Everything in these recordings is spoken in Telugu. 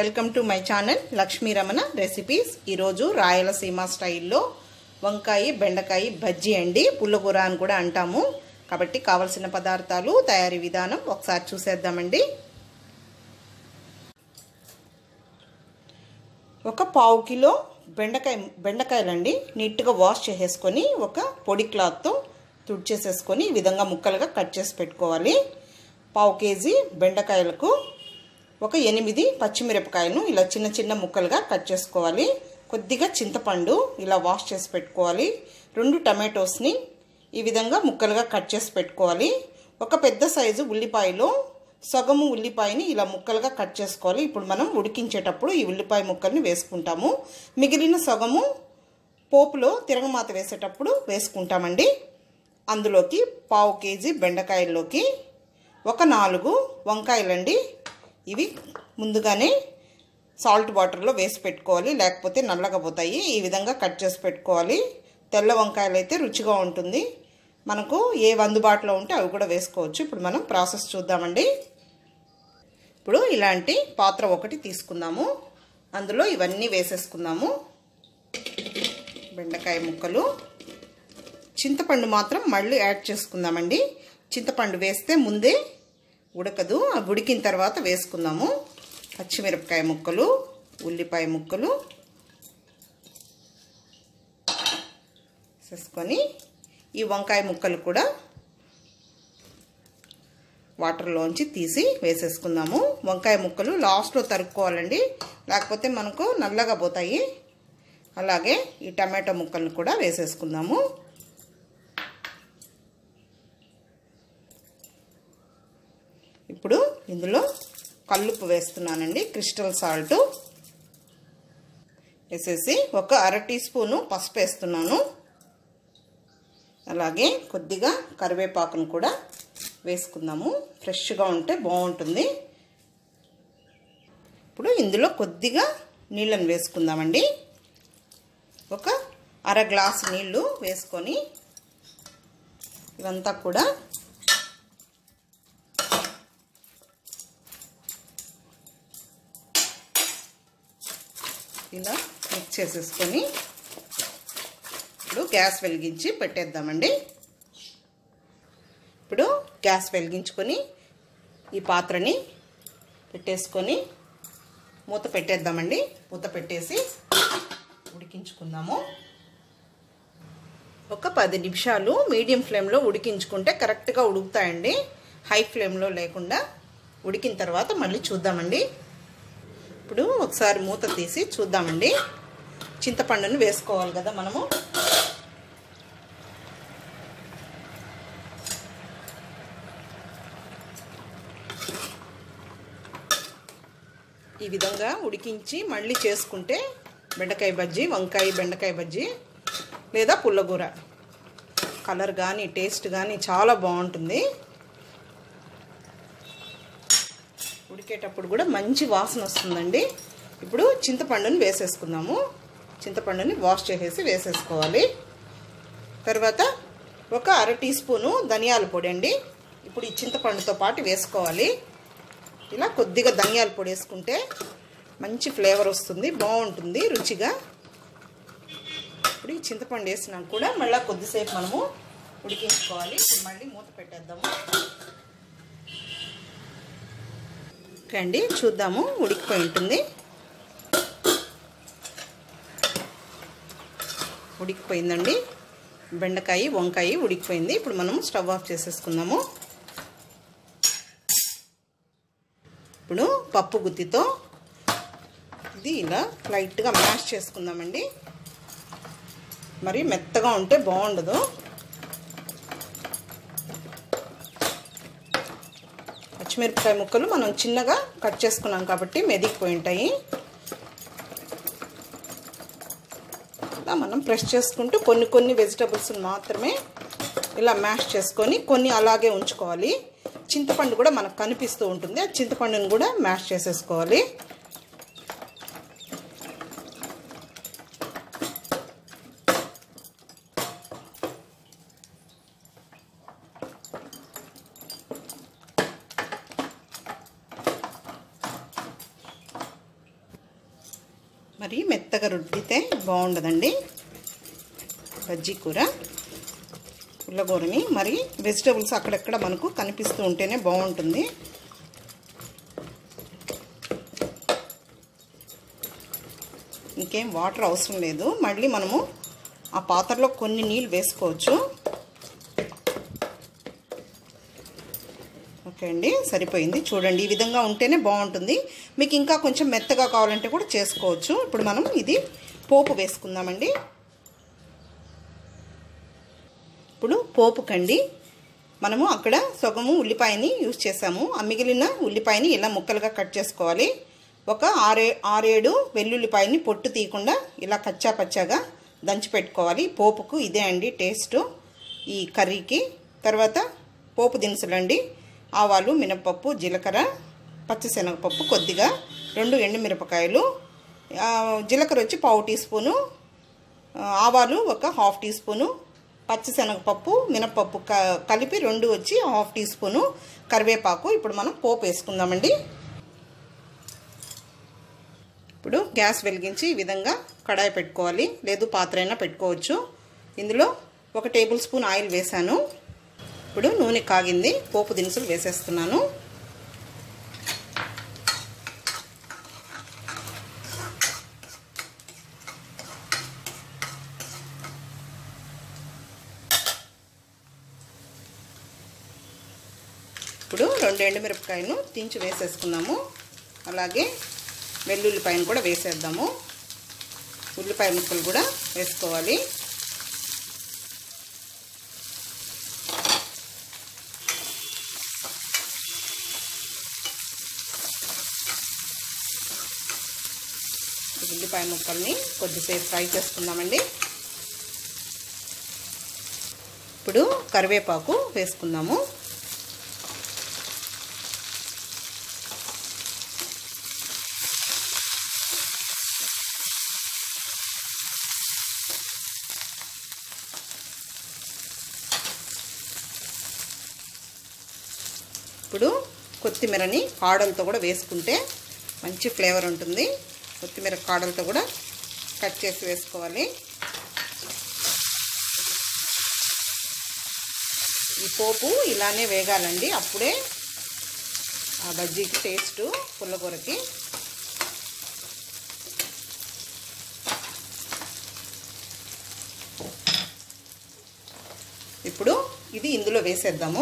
welcome to my channel Lakshmi Ramana recipes ఈరోజు రాయలసీమ స్టైల్లో వంకాయ బెండకాయ బజ్జీ అండి పుల్లకూర అని కూడా అంటాము కాబట్టి కావలసిన పదార్థాలు తయారీ విధానం ఒకసారి చూసేద్దామండి ఒక పావు కిలో బెండకాయ బెండకాయలండి నీట్గా వాష్ చేసేసుకొని ఒక పొడి క్లాత్తో తుడిచేసేసుకొని ఈ విధంగా ముక్కలుగా కట్ చేసి పెట్టుకోవాలి పావు కేజీ బెండకాయలకు ఒక ఎనిమిది పచ్చిమిరపకాయలను ఇలా చిన్న చిన్న ముక్కలుగా కట్ చేసుకోవాలి కొద్దిగా చింతపండు ఇలా వాష్ చేసి పెట్టుకోవాలి రెండు టమాటోస్ని ఈ విధంగా ముక్కలుగా కట్ చేసి పెట్టుకోవాలి ఒక పెద్ద సైజు ఉల్లిపాయలో సగము ఉల్లిపాయని ఇలా ముక్కలుగా కట్ చేసుకోవాలి ఇప్పుడు మనం ఉడికించేటప్పుడు ఈ ఉల్లిపాయ ముక్కల్ని వేసుకుంటాము మిగిలిన సగము పోపులో తిరగమాత వేసేటప్పుడు వేసుకుంటామండి అందులోకి పావు కేజీ బెండకాయల్లోకి ఒక నాలుగు వంకాయలండి ఇవి ముందుగానే సాల్ట్ వాటర్లో వేసి పెట్టుకోవాలి లేకపోతే నల్లగా పోతాయి ఈ విధంగా కట్ చేసి పెట్టుకోవాలి తెల్ల వంకాయలు అయితే రుచిగా ఉంటుంది మనకు ఏ అందుబాటులో ఉంటే అవి కూడా వేసుకోవచ్చు ఇప్పుడు మనం ప్రాసెస్ చూద్దామండి ఇప్పుడు ఇలాంటి పాత్ర ఒకటి తీసుకుందాము అందులో ఇవన్నీ వేసేసుకుందాము బెండకాయ ముక్కలు చింతపండు మాత్రం మళ్ళీ యాడ్ చేసుకుందామండి చింతపండు వేస్తే ముందే ఉడకదు ఆ ఉడికిన తర్వాత వేసుకుందాము పచ్చిమిరపకాయ ముక్కలు ఉల్లిపాయ ముక్కలు వేసేసుకొని ఈ వంకాయ ముక్కలు కూడా వాటర్లోంచి తీసి వేసేసుకుందాము వంకాయ ముక్కలు లాస్ట్లో తరుక్కోవాలండి లేకపోతే మనకు నల్లగా పోతాయి అలాగే ఈ టమాటో ముక్కలను కూడా వేసేసుకుందాము ఇప్పుడు ఇందులో కల్లుప్పు వేస్తున్నానండి క్రిస్టల్ సాల్ట్ వేసేసి ఒక అర టీ స్పూను పసుపు వేస్తున్నాను అలాగే కొద్దిగా కరివేపాకును కూడా వేసుకుందాము ఫ్రెష్గా ఉంటే బాగుంటుంది ఇప్పుడు ఇందులో కొద్దిగా నీళ్ళని వేసుకుందామండి ఒక అర గ్లాస్ నీళ్ళు వేసుకొని ఇవంతా కూడా ఇలా మిక్స్ చేసేసుకొని ఇప్పుడు గ్యాస్ వెలిగించి పెట్టేద్దామండి ఇప్పుడు గ్యాస్ వెలిగించుకొని ఈ పాత్రని పెట్టేసుకొని మూత పెట్టేద్దామండి మూత పెట్టేసి ఉడికించుకుందాము ఒక పది నిమిషాలు మీడియం ఫ్లేమ్లో ఉడికించుకుంటే కరెక్ట్గా ఉడుకుతాయండి హై ఫ్లేమ్లో లేకుండా ఉడికిన తర్వాత మళ్ళీ చూద్దామండి ఇప్పుడు ఒకసారి మూత తీసి చూద్దామండి చింతపండుని వేసుకోవాలి కదా మనము ఈ విధంగా ఉడికించి మళ్ళీ చేసుకుంటే బెండకాయ బజ్జీ వంకాయ బెండకాయ బజ్జీ లేదా పుల్లగూర కలర్ కానీ టేస్ట్ కానీ చాలా బాగుంటుంది ఉడికేటప్పుడు కూడా మంచి వాసన వస్తుందండి ఇప్పుడు చింతపండుని వేసేసుకుందాము చింతపండుని వాష్ చేసేసి వేసేసుకోవాలి తర్వాత ఒక అర టీ స్పూను ధనియాల పొడి అండి ఇప్పుడు ఈ చింతపండుతో పాటు వేసుకోవాలి ఇలా కొద్దిగా ధనియాల పొడి వేసుకుంటే మంచి ఫ్లేవర్ వస్తుంది బాగుంటుంది రుచిగా ఇప్పుడు ఈ చింతపండు వేసినాక కూడా మళ్ళీ కొద్దిసేపు మనము ఉడికించుకోవాలి మళ్ళీ మూత పెట్టేద్దాము ఓకే అండి చూద్దాము ఉడికిపోయి ఉంటుంది ఉడికిపోయిందండి బెండకాయ వంకాయ ఉడికిపోయింది ఇప్పుడు మనం స్టవ్ ఆఫ్ చేసేసుకుందాము ఇప్పుడు పప్పు గుత్తితో ఇది ఇలా లైట్గా మ్యాష్ చేసుకుందామండి మరి మెత్తగా ఉంటే బాగుండదు పచ్చిమిరపకాయ ముక్కలు మనం చిన్నగా కట్ చేసుకున్నాం కాబట్టి మెదిగిపోయి ఉంటాయి ఇలా మనం ప్రెస్ చేసుకుంటూ కొన్ని కొన్ని వెజిటబుల్స్ మాత్రమే ఇలా మ్యాష్ చేసుకొని కొన్ని అలాగే ఉంచుకోవాలి చింతపండు కూడా మనకు కనిపిస్తూ ఉంటుంది ఆ చింతపండుని కూడా మ్యాష్ చేసేసుకోవాలి మరి మెత్తగా రుద్దితే బాగుండదండి బజ్జీ కూర పుల్లగూరని మరి వెజిటబుల్స్ అక్కడెక్కడ మనకు కనిపిస్తూ ఉంటేనే బాగుంటుంది ఇంకేం వాటర్ అవసరం లేదు మళ్ళీ మనము ఆ పాత్రలో కొన్ని నీళ్ళు వేసుకోవచ్చు ఓకే అండి సరిపోయింది చూడండి ఈ విధంగా ఉంటేనే బాగుంటుంది మీకు ఇంకా కొంచెం మెత్తగా కావాలంటే కూడా చేసుకోవచ్చు ఇప్పుడు మనం ఇది పోపు వేసుకుందామండి ఇప్పుడు పోపుకండి మనము అక్కడ సగము ఉల్లిపాయని యూజ్ చేసాము ఆ మిగిలిన ఉల్లిపాయని ఇలా ముక్కలుగా కట్ చేసుకోవాలి ఒక ఆరే ఆరేడు వెల్లుల్లిపాయని పొట్టు తీయకుండా ఇలా కచ్చా పచ్చాగా దంచి పెట్టుకోవాలి పోపుకు ఇదే అండి టేస్ట్ ఈ కర్రీకి తర్వాత పోపు దినుసులండి ఆవాలు మినపప్పు జీలకర్ర పచ్చిశనగపప్పు కొద్దిగా రెండు ఎండుమిరపకాయలు జీలకర్ర వచ్చి పావు టీ స్పూను ఆవాలు ఒక హాఫ్ టీ స్పూను పచ్చిశనగపప్పు మినపప్పు కలిపి రెండు వచ్చి హాఫ్ టీ స్పూను కరివేపాకు ఇప్పుడు మనం పోపు వేసుకుందామండి ఇప్పుడు గ్యాస్ వెలిగించి ఈ విధంగా కడాయి పెట్టుకోవాలి లేదు పాత్ర అయినా పెట్టుకోవచ్చు ఇందులో ఒక టేబుల్ స్పూన్ ఆయిల్ వేసాను ఇప్పుడు నూనె కాగింది పోపు దినుసులు వేసేస్తున్నాను ఇప్పుడు రెండు ఎండుమిరపకాయలను తించి వేసేసుకున్నాము అలాగే వెల్లుల్లిపాయను కూడా వేసేద్దాము ఉల్లిపాయ ముక్కలు కూడా వేసుకోవాలి ఉల్లిపాయ ముక్కల్ని కొద్దిసేపు ఫ్రై చేసుకుందామండి ఇప్పుడు కరివేపాకు వేసుకుందాము ఇప్పుడు కొత్తిమీరని కాడలతో కూడా వేసుకుంటే మంచి ఫ్లేవర్ ఉంటుంది కొత్తిమీర కాడలతో కూడా కట్ చేసి వేసుకోవాలి ఈ పోపు ఇలానే వేగాలండి అప్పుడే ఆ బజ్జీకి టేస్ట్ పుల్లకూరకి ఇప్పుడు ఇది ఇందులో వేసేద్దాము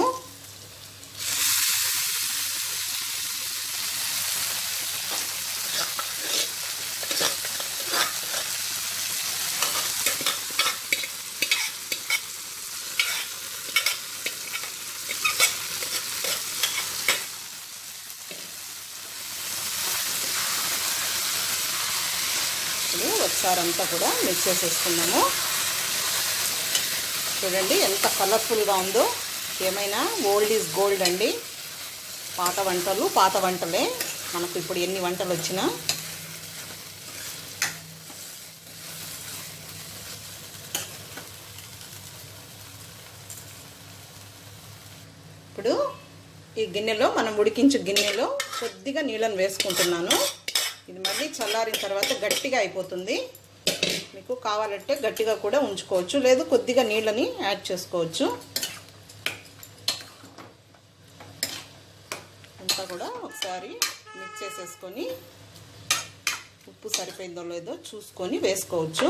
ఇప్పుడు ఒకసారి అంతా కూడా మిక్స్ చేసేసుకున్నాము చూడండి ఎంత కలర్ఫుల్గా ఉందో ఏమైనా ఓల్డ్ ఈజ్ గోల్డ్ అండి పాత వంటలు పాత వంటలే మనకు ఇప్పుడు ఎన్ని వంటలు వచ్చినా ఇప్పుడు ఈ గిన్నెలో మనం ఉడికించే గిన్నెలో కొద్దిగా నీళ్ళని వేసుకుంటున్నాను ఇది మళ్ళీ చల్లారిన తర్వాత గట్టిగా అయిపోతుంది మీకు కావాలంటే గట్టిగా కూడా ఉంచుకోవచ్చు లేదు కొద్దిగా నీళ్ళని యాడ్ చేసుకోవచ్చు అంతా కూడా ఒకసారి మిక్స్ చేసేసుకొని ఉప్పు సరిపోయిందో లేదో చూసుకొని వేసుకోవచ్చు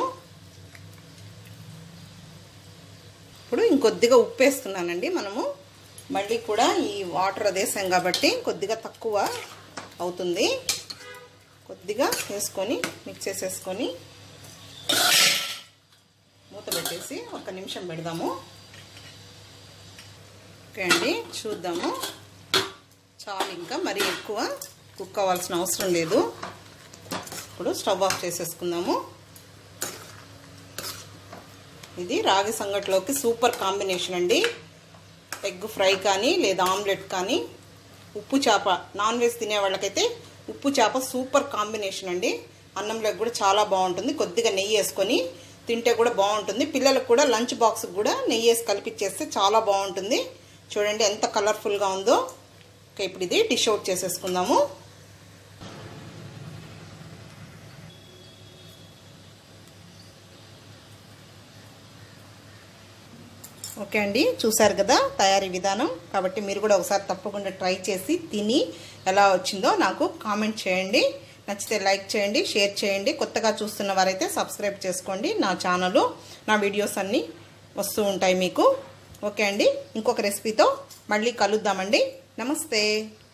ఇప్పుడు ఇంకొద్దిగా ఉప్పు వేస్తున్నానండి మనము మళ్ళీ కూడా ఈ వాటర్ అదేసాం కాబట్టి కొద్దిగా తక్కువ అవుతుంది కొద్దిగా వేసుకొని మిక్స్ చేసేసుకొని మూత పెట్టేసి ఒక నిమిషం పెడదాము ఓకే అండి చూద్దాము చాలు ఇంకా మరీ ఎక్కువ కుక్ అవ్వాల్సిన అవసరం లేదు ఇప్పుడు స్టవ్ ఆఫ్ చేసేసుకుందాము ఇది రాగి సంగట్లోకి సూపర్ కాంబినేషన్ అండి ఎగ్ ఫ్రై కానీ లేదా ఆమ్లెట్ కానీ ఉప్పు చేప నాన్ వెజ్ తినే వాళ్ళకైతే ఉప్పు చేప సూపర్ కాంబినేషన్ అండి అన్నంలోకి కూడా చాలా బాగుంటుంది కొద్దిగా నెయ్యి వేసుకొని తింటే కూడా బాగుంటుంది పిల్లలకు కూడా లంచ్ బాక్స్కి కూడా నెయ్యి వేసి కలిపిచ్చేస్తే చాలా బాగుంటుంది చూడండి ఎంత కలర్ఫుల్గా ఉందో ఓకే ఇప్పుడు ఇది డిష్ అవుట్ చేసేసుకుందాము ఓకే అండి చూసారు కదా తయారీ విధానం కాబట్టి మీరు కూడా ఒకసారి తప్పకుండా ట్రై చేసి తిని ఎలా వచ్చిందో నాకు కామెంట్ చేయండి నచ్చితే లైక్ చేయండి షేర్ చేయండి కొత్తగా చూస్తున్న వారైతే సబ్స్క్రైబ్ చేసుకోండి నా ఛానల్ నా వీడియోస్ అన్నీ వస్తూ ఉంటాయి మీకు ఓకే అండి ఇంకొక రెసిపీతో మళ్ళీ కలుద్దామండి నమస్తే